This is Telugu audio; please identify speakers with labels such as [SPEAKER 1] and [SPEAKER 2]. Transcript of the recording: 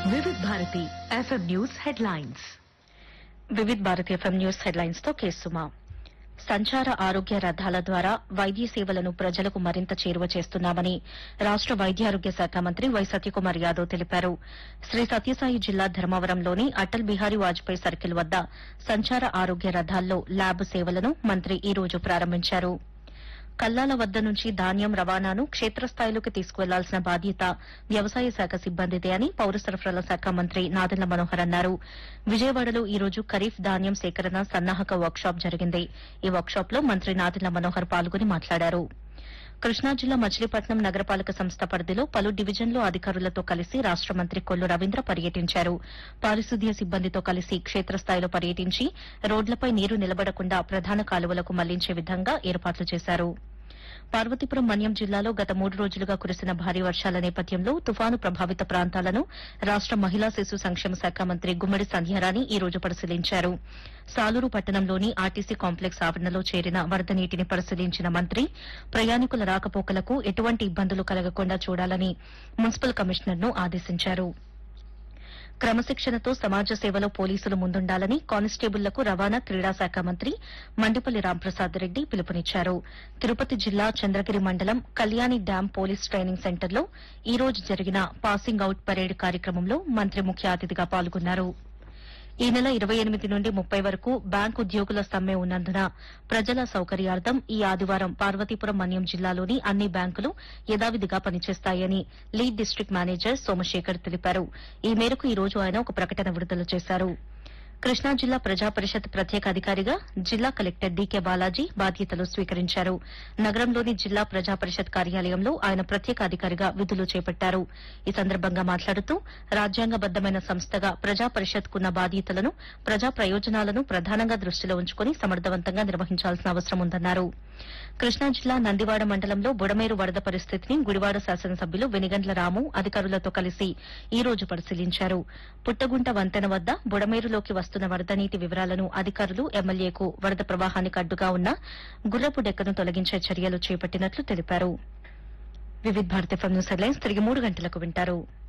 [SPEAKER 1] వివిధ Bharati FM news headlines
[SPEAKER 2] Vividh Bharat FM news headlines తో కేసుమా సంచార ఆరోగ్య రథాల ద్వారా వైద్య సేవలను ప్రజలకు మరింత చేరువ చేస్తున్నామని రాష్ట వైద్యారోగ్య శాఖ మంత్రి వై సత్యకుమార్ యాదవ్ తెలిపారు శ్రీ సత్యసాయి జిల్లా ధర్మవరంలోని అటల్ బిహారీ వాజ్పేయి సర్కిల్ వద్ద సంచార ఆరోగ్య రథాల్లో ల్యాబ్ సేవలను మంత్రి ఈ రోజు ప్రారంభించారు కల్లాల వద్ద నుంచి ధాన్యం రవాణాను క్షేత్రస్థాయిలోకి తీసుకువెళ్లాల్సిన బాధ్యత వ్యవసాయ శాఖ సిబ్బందిదే అని పౌర సరఫరాల శాఖ మంత్రి నాదెండ్ల మనోహర్ అన్నారు విజయవాడలో ఈ రోజు ఖరీఫ్ ధాన్యం సేకరణ సన్నాహక వర్క్షాప్ జరిగింది ఈ వర్క్షాప్ లో మంత్రి నాదెండ్ల మనోహర్ పాల్గొని మాట్లాడారు కృష్ణా జిల్లా మచిలీపట్నం నగరపాలక సంస్థ పరిధిలో పలు డివిజన్లో అధికారులతో కలిసి రాష్ట మంత్రి కొల్లు రవీంద్ర పర్యటించారు పారిశుద్ధ్య సిబ్బందితో కలిసి క్షేత్రస్థాయిలో పర్యటించి రోడ్లపై నీరు నిలబడకుండా ప్రధాన కాలువలకు మళ్లించే విధంగా ఏర్పాట్లు చేశారు పార్వతీపురం మన్యం జిల్లాలో గత మూడు రోజులుగా కురిసిన భారీ వర్షాల నేపథ్యంలో తుఫాను ప్రభావిత ప్రాంతాలను రాష్ట మహిళా శిశు సంక్షేమ శాఖ మంత్రి గుమ్మడి సంధ్యారాణి ఈ రోజు పరిశీలించారు సాలూరు పట్టణంలోని ఆర్టీసీ కాంప్లెక్స్ ఆవరణలో చేరిన వరద నీటిని పరిశీలించిన మంత్రి ప్రయాణికుల రాకపోకలకు ఎటువంటి ఇబ్బందులు కలగకుండా చూడాలని మున్సిపల్ కమిషనర్ను ఆదేశించారు క్రమశిక్షణతో సమాజ సేవలో పోలీసులు ముందుండాలని కానిస్టేబుళ్లకు రవాణా క్రీడా శాఖ మంత్రి మండిపల్లి రాంప్రసాద్ రెడ్డి పిలుపునిచ్చారు తిరుపతి జిల్లా చంద్రగిరి మండలం కళ్యాణి డ్యాం పోలీస్ ట్రైనింగ్ సెంటర్లో ఈ రోజు జరిగిన పాసింగ్ అవుట్ పరేడ్ కార్యక్రమంలో మంత్రి ముఖ్య అతిథిగా పాల్గొన్నారు ఈ నెల ఇరవై ఎనిమిది నుండి ముప్పై వరకు బ్యాంకు ఉద్యోగుల సమ్మె ఉన్నందున ప్రజల సౌకర్యార్థం ఈ ఆదివారం పార్వతీపురం మన్యం జిల్లాలోని అన్ని బ్యాంకులు యథావిధిగా పనిచేస్తాయని లీడ్ డిస్టిక్ మేనేజర్ సోమశేఖర్ తెలిపారు ఈ మేరకు ఈ రోజు ఆయన ఒక ప్రకటన విడుదల చేశారు కృష్ణా జిల్లా ప్రజా పరిషత్ ప్రత్యేక అధికారిగా జిల్లా కలెక్టర్ డీకే బాలాజీ బాధ్యతలు స్వీకరించారు నగరంలోని జిల్లా ప్రజా పరిషత్ కార్యాలయంలో ఆయన ప్రత్యేక అధికారిగా విధులు చేపట్టారు ఈ సందర్భంగా మాట్లాడుతూ రాజ్యాంగబద్దమైన సంస్థగా ప్రజా పరిషత్కున్న బాధ్యతలను ప్రజా ప్రయోజనాలను ప్రధానంగా దృష్టిలో ఉంచుకుని సమర్థవంతంగా నిర్వహించాల్సిన అవసరం ఉందన్నారు కృష్ణా జిల్లా నందివాడ మండలంలో బుడమేరు వరద పరిస్థితిని గుడివాడ శాసనసభ్యులు వెనిగండ్ల రాము అధికారులతో కలిసి ఈ రోజు పరిశీలించారు పుట్టగుంట వంతెన వద్ద బుడమేరులోకి వస్తున్న వరద నీటి వివరాలను అధికారులు ఎమ్మెల్యేకు వరద ప్రవాహానికి అడ్డుగా ఉన్న గుర్రపు డెక్కను తొలగించే చర్యలు చేపట్టినట్లు తెలిపారు వివిధ భారత న్యూస్ హెడ్లైన్స్ తిరిగి మూడు గంటలకు వింటారు